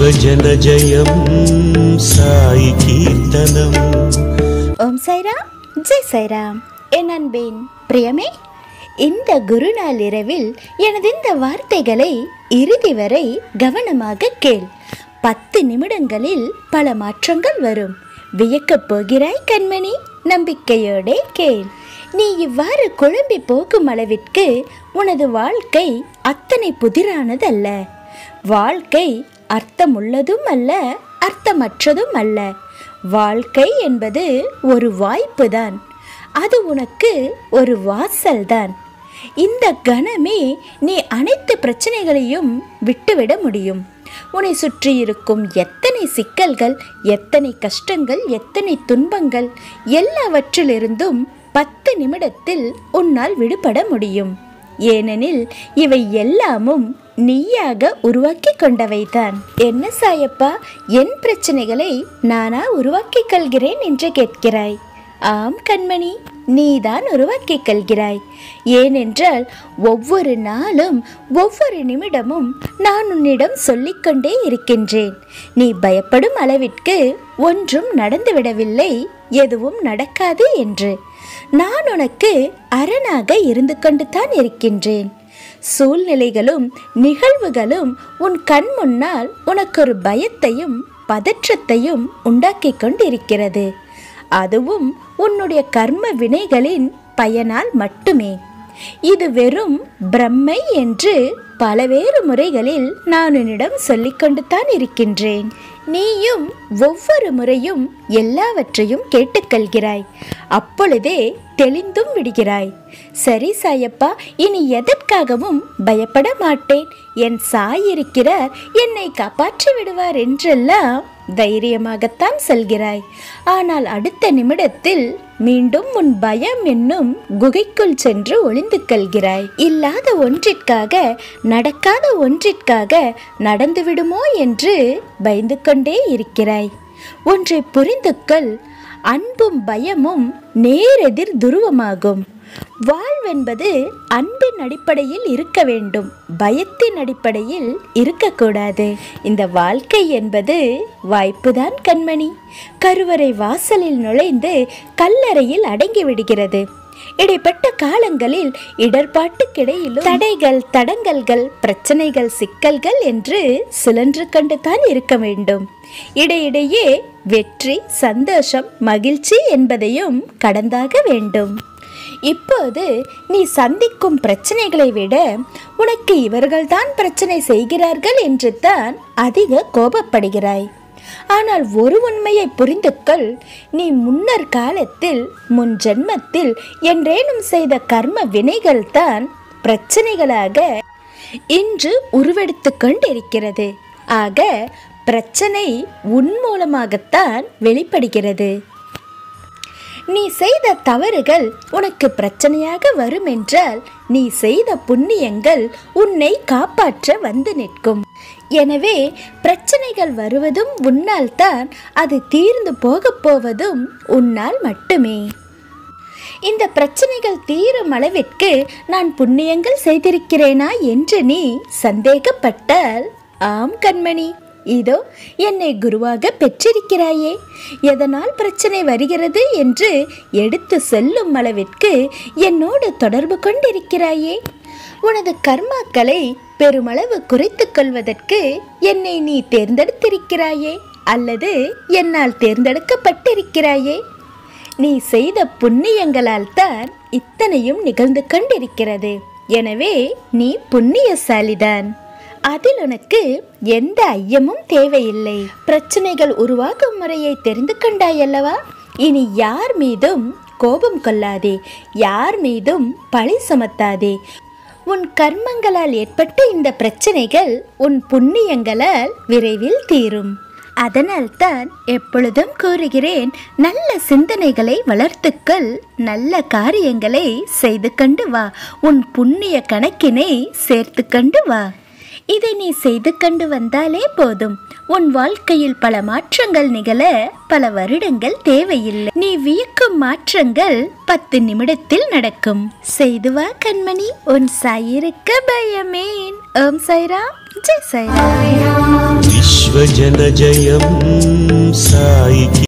భజన జయం సాయి కీర్తనం ஓம் சைராம் ஜெய் சைராம் என் அன்பின் பிரியமே இந்த குருநாள் இரவில் எனது இந்த வார்த்தைகளை இறுதி வரை கவனமாக கேள் பத்து நிமிடங்களில் பல மாற்றங்கள் வரும் வியக்கப் போகிறாய் கண்மணி நம்பிக்கையோடே கேள் நீ இவ்வாறு குழம்பி போகும் அளவிற்கு உனது வாழ்க்கை அத்தனை புதிரானதல்ல வாழ்க்கை அர்த்தமுள்ளதும் அல்ல அர்த்தமற்றதும் அல்ல வாழ்க்கை என்பது ஒரு வாய்ப்புதான் அது உனக்கு ஒரு வாசல்தான் இந்த கணமே நீ அனைத்து பிரச்சனைகளையும் விட்டுவிட முடியும் உன்னை சுற்றி இருக்கும் எத்தனை சிக்கல்கள் எத்தனை கஷ்டங்கள் எத்தனை துன்பங்கள் எல்லாவற்றிலிருந்தும் பத்து நிமிடத்தில் உன்னால் விடுபட முடியும் ஏனெனில் இவை எல்லாமும் நீயாக உருவாக்கி கொண்டவைதான் என்ன சாயப்பா என் பிரச்சனைகளை நானா உருவாக்கிக் கொள்கிறேன் என்று கேட்கிறாய் ஆம் கண்மணி நீதான் உருவாக்கிக் கொள்கிறாய் ஏனென்றால் ஒவ்வொரு நாளும் ஒவ்வொரு நிமிடமும் நான் உன்னிடம் சொல்லிக்கொண்டே இருக்கின்றேன் நீ பயப்படும் அளவிற்கு ஒன்றும் நடந்துவிடவில்லை எதுவும் நடக்காது என்று நான் உனக்கு அரணாக இருந்து கொண்டு தான் இருக்கின்றேன் சூழ்நிலைகளும் நிகழ்வுகளும் உன் கண் முன்னால் உனக்கு ஒரு பயத்தையும் பதற்றத்தையும் உண்டாக்கி கொண்டிருக்கிறது அதுவும் உன்னுடைய கர்ம வினைகளின் பயனால் மட்டுமே இது வெறும் பிரம்மை என்று பலவேறு முறைகளில் நான் உன்னிடம் சொல்லிக்கொண்டு தான் இருக்கின்றேன் நீயும் ஒவ்வொரு முறையும் எல்லாவற்றையும் கேட்டுக்கொள்கிறாய் அப்பொழுதே தெளிந்தும் விடுகிறாய் சரி சாயப்பா இனி எதற்காகவும் பயப்பட மாட்டேன் என் சாய் இருக்கிறார் என்னை காப்பாற்றி விடுவார் என்றெல்லாம் தைரியமாகத்தான் சொல்கிறாய் ஆனால் அடுத்த நிமிடத்தில் மீண்டும் உன் பயம் என்னும் குகைக்குள் சென்று ஒளிந்து கொள்கிறாய் இல்லாத ஒன்றிற்காக நடக்காத ஒன்றிற்காக நடந்துவிடுமோ என்று பயந்து கொண்டே இருக்கிறாய் ஒன்றை புரிந்து கொள் அன்பும் பயமும் நேரெதிர் துருவமாகும் வாழ்வென்பது அன்பின் அடிப்படையில் இருக்க வேண்டும் பயத்தின் அடிப்படையில் இருக்கக்கூடாது இந்த வாழ்க்கை என்பது வாய்ப்புதான் கண்மணி கருவறை வாசலில் நுழைந்து கல்லறையில் அடங்கி விடுகிறது இடைப்பட்ட காலங்களில் இடர்பாட்டுக்கிடையிலும் தடைகள் தடங்கல்கள் பிரச்சனைகள் சிக்கல்கள் என்று சுழன்று கொண்டு தான் இருக்க வேண்டும் இடையிடையே வெற்றி சந்தோஷம் மகிழ்ச்சி என்பதையும் கடந்தாக வேண்டும் இப்போது நீ சந்திக்கும் பிரச்சனைகளை விட உனக்கு இவர்கள்தான் பிரச்சனை செய்கிறார்கள் என்று தான் அதிக கோபப்படுகிறாய் ஆனால் ஒரு உண்மையை புரிந்து கொள் நீ முன்னர் காலத்தில் முன் ஜென்மத்தில் என்றேனும் செய்த கர்ம வினைகள் தான் பிரச்சனைகளாக இன்று உருவெடுத்து கொண்டிருக்கிறது ஆக பிரச்சனை உன் மூலமாகத்தான் வெளிப்படுகிறது நீ செய்த தவறுகள் உனக்கு பிரச்சனையாக வரும் என்றால் நீ செய்த புண்ணியங்கள் உன்னை காப்பாற்ற வந்து நிற்கும் எனவே பிரச்சனைகள் வருவதும் உன்னால் தான் அது தீர்ந்து போகப் போவதும் உன்னால் மட்டுமே இந்த பிரச்சனைகள் தீரும் அளவிற்கு நான் புண்ணியங்கள் செய்திருக்கிறேனா என்று நீ சந்தேகப்பட்டால் ஆம் கண்மணி இதோ என்னை குருவாக பெற்றிருக்கிறாயே எதனால் பிரச்சனை வருகிறது என்று எடுத்து சொல்லும் அளவிற்கு என்னோடு தொடர்பு கொண்டிருக்கிறாயே உனது கர்மாக்களை பெருமளவு குறைத்துக் கொள்வதற்கு என்னை நீ தேர்ந்தெடுத்திருக்கிறாயே அல்லது என்னால் தேர்ந்தெடுக்கப்பட்டிருக்கிறாயே நீ செய்த புண்ணியங்களால் தான் இத்தனையும் நிகழ்ந்து கொண்டிருக்கிறது எனவே நீ புண்ணியசாலிதான் அதில் உனக்கு எந்த ஐயமும் தேவையில்லை பிரச்சனைகள் உருவாகும் முறையை தெரிந்து கொண்டாய் அல்லவா இனி யார் மீதும் கோபம் கொள்ளாதே யார் மீதும் பழி சுமத்தாதே உன் கர்மங்களால் ஏற்பட்ட இந்த பிரச்சனைகள் உன் புண்ணியங்களால் விரைவில் தீரும் அதனால்தான் எப்பொழுதும் கூறுகிறேன் நல்ல சிந்தனைகளை வளர்த்துக்கள் நல்ல காரியங்களை செய்து கொண்டு வா உன் புண்ணிய கணக்கினை சேர்த்து கொண்டு வா இதை நீ செய்து கொண்டு வந்தாலே போதும் உன் வாழ்க்கையில் பல மாற்றங்கள் நிகழ பல வருடங்கள் தேவையில்லை நீ வியக்கும் மாற்றங்கள் பத்து நிமிடத்தில் நடக்கும் செய்து வா கண்மணி உன் சாயிருக்க பயமேன் ஓம் சாய்ராம் ஜெய் சாய்ராம் विश्वजनजयं